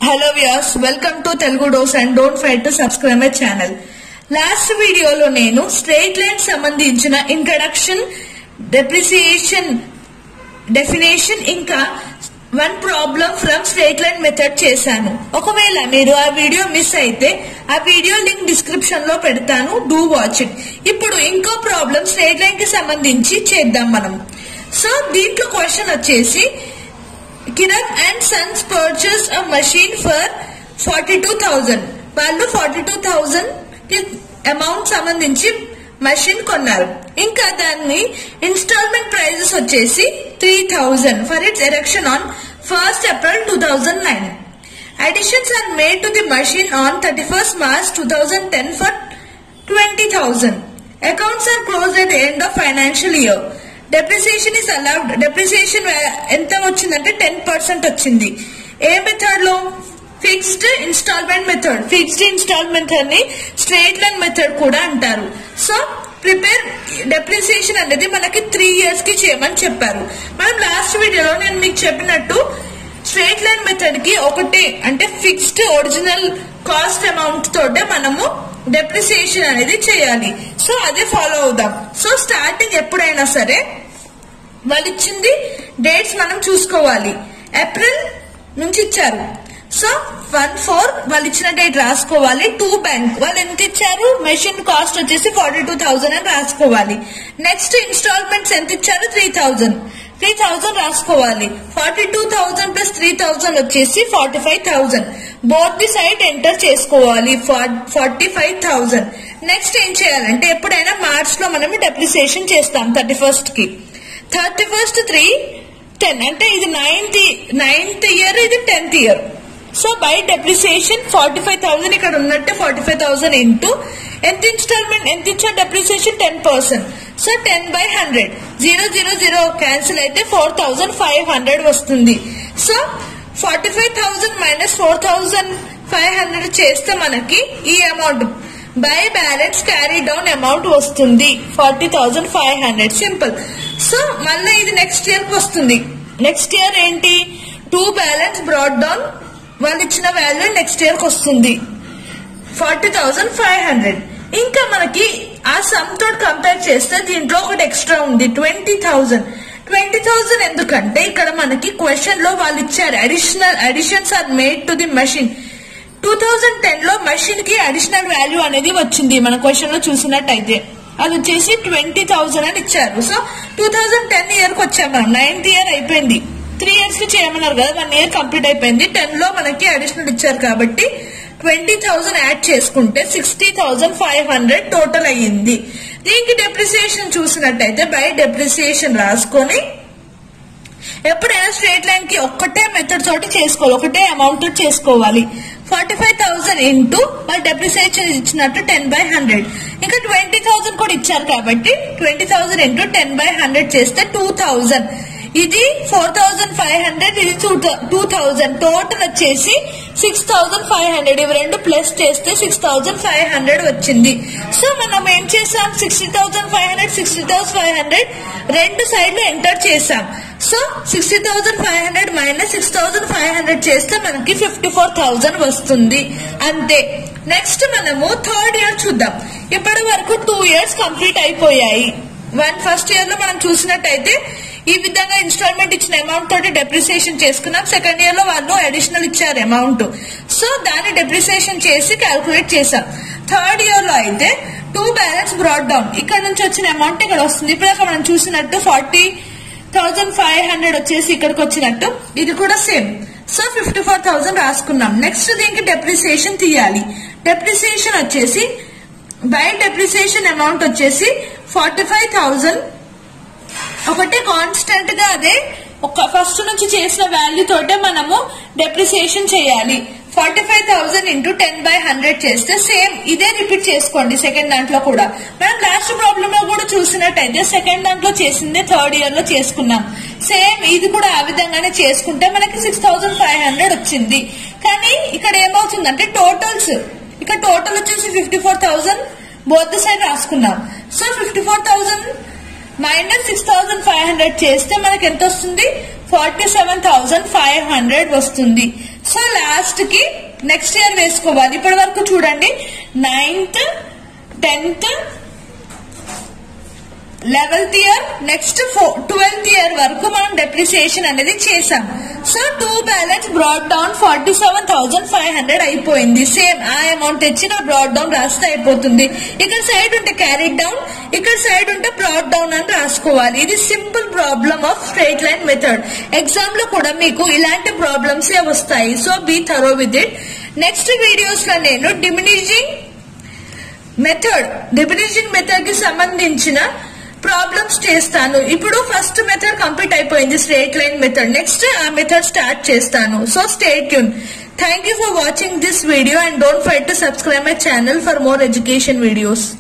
hello Vyas welcome to Telugu dose and don't forget to subscribe my channel last వీడియోలో నేను straight line సంబంధించిన introduction depreciation definition ఇంకా one problem from straight line method చేశాను ఒకవేళ మీరు ఆ వీడియో మిస్ అయితే ఆ వీడియో లింక్ డిస్క్రిప్షన్ లో పెడతాను డూ వాచ్ ఇట్ ఇప్పుడు ఇంకో ప్రాబ్లం స్ట్రైట్ లైన్ కి సంబంధించి చేద్దాం మనం సో దీంట్లో క్వశ్చన్ వచ్చేసి Kiran and sons purchase a machine for forty two thousand వాళ్ళు ఫార్టీ టూ థౌజండ్ అమౌంట్ సంబంధించి మషిన్ కొన్నారు ఇంకా దాన్ని ఇన్స్టాల్మెంట్ ప్రైజెస్ వచ్చేసి three thousand for its erection on first April two thousand nine additions are made to the machine on thirty first March two thousand ten for twenty thousand accounts are close at end of financial year depreciation is allowed depreciation ఎంత వచ్చిందంటే ten percent వచ్చింది ఏ method లో fixed instalment method fixed instalment అని straight line method కూడా అంటారు so prepare depreciation అనేది మనకి త్రీ ఇయర్స్ కి చేయమని చెప్పారు మనం లాస్ట్ వీడియోలో నేను మీకు చెప్పినట్టు స్ట్రేట్ లైన్ మెథడ్ కి ఒకటే అంటే ఫిక్స్డ్ ఒరిజినల్ కాస్ట్ అమౌంట్ తోటే మనము డెప్రిసియేషన్ అనేది చేయాలి సో అదే ఫాలో అవుదాం సో స్టార్టింగ్ ఎప్పుడైనా సరే వాళ్ళు ఇచ్చింది డేట్స్ మనం చూసుకోవాలి ఏప్రిల్ నుంచి ఇచ్చారు సో వన్ ఫోర్ వాళ్ళు ఇచ్చిన డేట్ రాసుకోవాలి టూ బ్యాంక్ వాళ్ళు ఎంత ఇచ్చారు మెషిన్ కాస్ట్ వచ్చేసి ఫార్టీ టూ థౌసండ్ అని రాసుకోవాలి నెక్స్ట్ ఇన్స్టాల్మెంట్స్ ఎంత ఇచ్చారు త్రీ థౌజండ్ త్రీ థౌజండ్ రాసుకోవాలి forty two thousand plus three thousand వచ్చేసి forty five thousand both the side enter చేసుకోవాలి ఫార్టీ ఫైవ్ థౌజండ్ నెక్స్ట్ ఏం చేయాలంటే ఎప్పుడైనా మార్చ్ లో మనం డెప్రిసియేషన్ చేస్తాం థర్టీ ఫస్ట్ కి థర్టీ ఫస్ట్ త్రీ టెన్ అంటే ఇది నైన్త్ నైన్త్ ఇయర్ ఇది tenth year so by depreciation forty five thousand ఇక్కడ ఉన్నట్టు ఫార్టీ ఫైవ్ థౌసండ్ ఇంటూ ఎంత ఇన్స్టాల్మెంట్ ఎంత ఇచ్చా depreciation ten percent so ten by hundred zero zero zero cancel అయితే four thousand five hundred వస్తుంది so forty five thousand minus four thousand five hundred చేస్తే మనకి ఈ amount by balance carry down amount వస్తుంది forty thousand five hundred simple so మళ్ళీ ఇది next year కి వస్తుంది నెక్స్ట్ ఇయర్ ఏంటి టూ బ్యాలెన్స్ బ్రాడ్ డౌన్ వాళ్ళు ఇచ్చిన వాల్యూ నెక్స్ట్ ఇయర్ కి వస్తుంది ఫార్టీ థౌసండ్ ఫైవ్ హండ్రెడ్ ఇంకా మనకి ఆ సమ్ తోటి కంపేర్ చేస్తే దీంట్లో ఒకటి ఎక్స్ట్రా ఉంది ట్వంటీ థౌసండ్ ట్వంటీ థౌసండ్ ఎందుకంటే ఇక్కడ మనకి క్వశ్చన్ లో వాళ్ళు ఇచ్చారు additional additions are made to the machine two thousand ten లో మెషిన్ కి అడిషనల్ వాల్యూ అనేది వచ్చింది మన క్వశ్చన్ లో చూసినట్టయితే అది వచ్చేసి ట్వంటీ థౌసండ్ అని ఇచ్చారు so two thousand ten year కి వచ్చాం మనం నైన్త్ ఇయర్ అయిపోయింది త్రీ ఇయర్స్ కి చేయమన్నారు కదా వన్ ఇయర్ కంప్లీట్ అయిపోయింది టెన్ లో మనకి అడిషనల్ ఇచ్చారు కాబట్టి ట్వంటీ థౌసండ్ యాడ్ చేసుకుంటే sixty thousand five hundred total అయ్యింది దీనికి డెప్రిసియేషన్ చూసినట్టయితే బై డెప్రిసియేషన్ రాసుకొని ఎప్పుడైనా స్ట్రేట్ లైన్ కి ఒక్కటే మెథడ్ తోటి చేసుకోవాలి ఒకటే అమౌంట్ తోటి చేసుకోవాలి ఫార్టీ ఫైవ్ థౌసండ్ ఇంటూ వాళ్ళు డెప్రిసియేషన్ ఇచ్చినట్టు టెన్ బై హండ్రెడ్ ఇంకా ట్వంటీ థౌసండ్ కూడా ఇచ్చారు కాబట్టి twenty thousand into ten by hundred చేస్తే టూ థౌసండ్ ఇది ఫోర్ థౌసండ్ ఫైవ్ హండ్రెడ్ ఇది టూ థౌసండ్ టోటల్ వచ్చేసి సిక్స్ థౌసండ్ ఫైవ్ హండ్రెడ్ ఇవి రెండు ప్లస్ చేస్తే సిక్స్ థౌసండ్ ఫైవ్ హండ్రెడ్ వచ్చింది సో మనం ఏం చేసాం sixty thousand five hundred sixty thousand five hundred రెండు సైడ్లు ఎంటర్ చేసాం so sixty thousand five hundred minus six thousand five hundred చేస్తే మనకి ఫిఫ్టీ ఫోర్ థౌసండ్ వస్తుంది అంతే నెక్స్ట్ మనము థర్డ్ ఇయర్ చూద్దాం ఇప్పటి వరకు టూ ఇయర్స్ కంప్లీట్ అయిపోయాయి వన్ ఫస్ట్ ఇయర్ లో మనం చూసినట్టయితే ఈ విధంగా ఇన్స్టాల్మెంట్ ఇచ్చిన అమౌంట్ తోటి డెప్రిసియేషన్ చేసుకున్నాం సెకండ్ ఇయర్ లో వాళ్ళు అడిషనల్ ఇచ్చారు అమౌంట్ సో దాన్ని డెప్రిసియేషన్ చేసి క్యాల్కులేట్ చేసాం థర్డ్ ఇయర్ లో అయితే టూ బ్యాలెన్స్ బ్రాడ్ డౌన్ ఇక్కడ నుంచి వచ్చిన అమౌంట్ ఇక్కడ వస్తుంది ఇప్పుడు మనం చూసినట్టు ఫార్టీ థౌజండ్ ఫైవ్ హండ్రెడ్ వచ్చేసి ఇక్కడికి వచ్చినట్టు ఇది కూడా same so fifty four thousand రాసుకున్నాం నెక్స్ట్ దీనికి డెప్రిసియేషన్ తీయాలి డెప్రిసియేషన్ వచ్చేసి బై డెప్రిసియేషన్ అమౌంట్ వచ్చేసి ఫార్టీ ఫైవ్ థౌజండ్ ఒకటే కాన్స్టెంట్ గా అదే ఒక ఫస్ట్ నుంచి చేసిన వాల్యూ తోటే మనము డెప్రిసియేషన్ చేయాలి forty five thousand into ten by hundred చేస్తే సేమ్ ఇదే రిపీట్ చేసుకోండి సెకండ్ దాంట్లో కూడా మనం లాస్ట్ ప్రాబ్లమ్ లో కూడా చూసినట్టయితే సెకండ్ దాంట్లో చేసిందే థర్డ్ ఇయర్ లో చేసుకున్నాం సేమ్ ఇది కూడా ఆ విధంగానే చేసుకుంటే మనకి సిక్స్ థౌసండ్ ఫైవ్ హండ్రెడ్ వచ్చింది కానీ ఇక్కడ ఏమవుతుందంటే టోటల్స్ ఇక్కడ టోటల్ వచ్చేసి fifty four thousand both side రాసుకున్నాం so fifty four thousand minus six thousand five hundred చేస్తే మనకి ఎంత వస్తుంది forty seven thousand five hundred వస్తుంది సో లాస్ట్ కి నెక్స్ట్ ఇయర్ వేసుకోవాలి ఇప్పటి వరకు చూడండి ninth tenth eleventh year next twelfth year వరకు మనం డెప్రిసియేషన్ అనేది చేసాం so to balance brought down forty seven thousand five hundred అయిపోయింది సేమ్ ఆ అమౌంట్ తెచ్చి నా బ్రాడ్ డౌన్ రాస్తే అయిపోతుంది ఇక్కడ సైడ్ ఉంటే క్యారీ డౌన్ ఇక్కడ సైడ్ ఉంటే బ్రాడ్ డౌన్ అని రాసుకోవాలి ఇది simple problem of straight line method exam లో కూడా మీకు ఇలాంటి ప్రాబ్లమ్స్ వస్తాయి so be thorough with it next videos లో నేను డిమినిజింగ్ మెథడ్ డిమినిజింగ్ మెథడ్ కి సంబంధించిన ప్రాబ్లమ్స్ చేస్తాను ఇప్పుడు ఫస్ట్ మెథడ్ కంప్లీట్ అయిపోయింది స్ట్రేట్ లైన్ మెథడ్ నెక్స్ట్ ఆ మెథడ్ స్టార్ట్ చేస్తాను సో స్టేట్ యూన్ thank you for watching this video and don't forget to subscribe my channel for more education videos